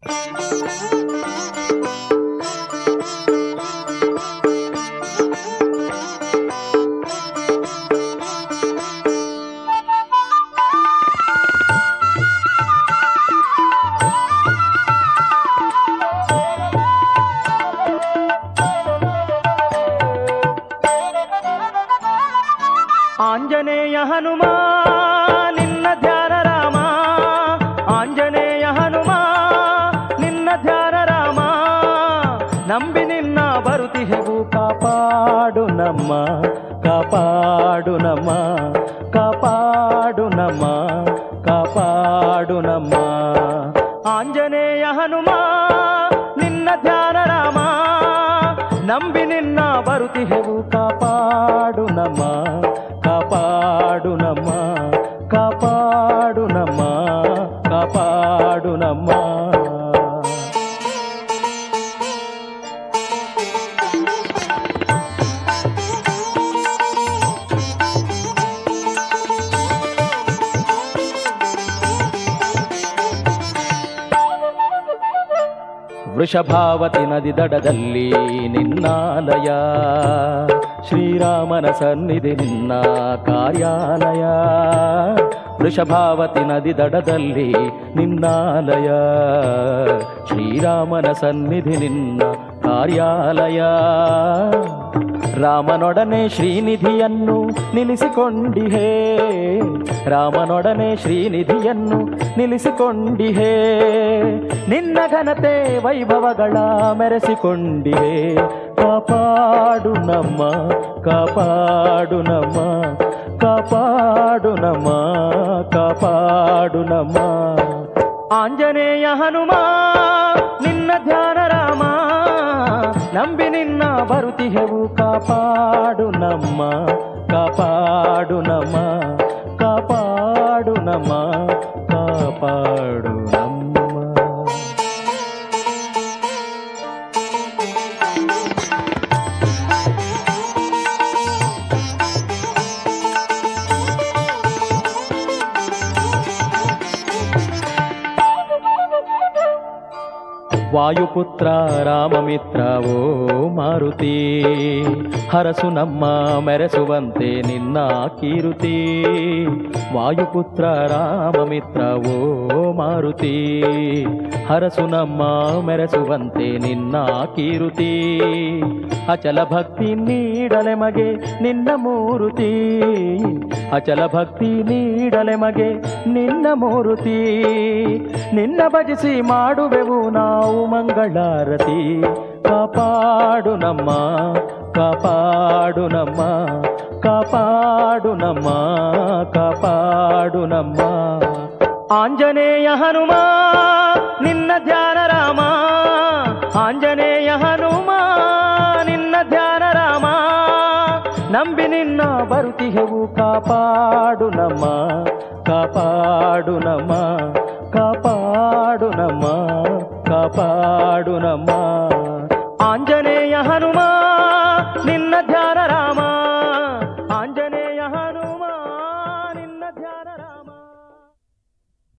ಆಂಜನೇಯ ಹನುಮ ನಿನ್ನ ಧ್ಯಾನ ರಾಮ ಆಂಜನೇಯ ಹನುಮ ನಿನ್ನ ಧ್ಯಾನ ರಾಮ ನಂಬಿ ನಿನ್ನ ಬರುತಿಹೆವು ಕಾಪಾಡು ನಮ್ಮ ಕಾಪಾಡು ನಮ್ಮ ಕಾಪಾಡು ನಮ್ಮ ಕಾಪಾಡು ನಮ್ಮ ಆಂಜನೇಯ ಹನುಮ ನಿನ್ನ ಧ್ಯಾನ ರಾಮ ನಂಬಿ ನಿನ್ನ ಬರುತಿಹೆವು ಕಾಪಾಡು ನಮ್ಮ ಕಾಪಾಡು ನಮ್ಮ ಕಾಪಾಡು ನಮ್ಮ ಕಾಪಾಡು ನಮ್ಮ ವೃಷಭಾವತಿ ನದಿ ದಡದಲ್ಲಿ ನಿನ್ನಾಲಯ ಶ್ರೀರಾಮನ ಸನ್ನಿಧಿ ನಿನ್ನ ಕಾರ್ಯಾಲಯ ವೃಷಭಾವತಿ ನದಿ ದಡದಲ್ಲಿ ನಿನ್ನಾಲಯ ಶ್ರೀರಾಮನ ಸನ್ನಿಧಿ ನಿನ್ನ ಕಾರ್ಯಾಲಯ ರಾಮನೊಡನೆ ಶ್ರೀನಿಧಿಯನ್ನು ನಿಲ್ಲಿಸಿಕೊಂಡಿಹೇ ರಾಮನೊಡನೆ ಶ್ರೀನಿಧಿಯನ್ನು ನಿಲ್ಲಿಸಿಕೊಂಡಿಹೇ ನಿನ್ನ ಘನತೆ ವೈಭವಗಳ ಮೆರೆಸಿಕೊಂಡಿಹೇ ಕಾಪಾಡು ನಮ್ಮ ಕಾಪಾಡು ನಮ್ಮ ಕಾಪಾಡು ನಮ್ಮ ಕಾಪಾಡು ನಮ್ಮ ಆಂಜನೇಯ ಹನುಮ ನಿನ್ನ ಧ್ಯಾನ ರಾಮ ನಂಬಿ ನಿನ್ನ ಬರುತಿಹೆವು ಕಾಪಾಡು ನಮ್ಮ ಕಾಪಾಡು ನಮ್ಮ ಕಾಪಾಡು ನಮ್ಮ ಕಾಪಾಡು ನಮ್ಮ ವಾಯುಪುತ್ರ ರಾಮಮಿತ್ರ ಓ ಮಾರುತಿ ಹರಸು ನಮ್ಮ ಮೆರೆಸುವಂತೆ ನಿನ್ನ ಕೀರುತಿ ವಾಯುಪುತ್ರ ರಾಮಮಿತ್ರ ಓ ಮಾರುತಿ ಹರಸು ನಮ್ಮ ಮೆರೆಸುವಂತೆ ನಿನ್ನ ಕೀರುತಿ ಅಚಲ ಭಕ್ತಿ ನೀಡಲೆ ಮಗೆ ನಿನ್ನ ಮೂರುತಿ ಅಚಲ ಭಕ್ತಿ ನೀಡಲೆ ಮಗೆ ನಿನ್ನ ಮೂರುತಿ ನಿನ್ನ ಭಜಿಸಿ ಮಾಡುವೆವು ನಾವು ಮಂಗಳಾರತಿ ಕಾಪಾಡು ನಮ್ಮ ಕಾಪಾಡು ನಮ್ಮ ಕಾಪಾಡು ನಮ್ಮ ಕಾಪಾಡು ನಮ್ಮ ಆಂಜನೇಯ ಹನುಮ ನಿನ್ನ ಧ್ಯಾನ ರಾಮ ಆಂಜನೇಯ ಹನುಮ ನಿನ್ನ ಧ್ಯಾನ ರಾಮ ನಂಬಿ ನಿನ್ನ ಬರುತಿಹೆವು ಕಾಪಾಡು ನಮ್ಮ ಕಾಪಾಡು ನಮ್ಮ ಕಾಪಾಡು ನಮ್ಮ ಕಾಪಾಡು ನಮ್ಮ ಆಂಜನೇಯ ಹನುಮ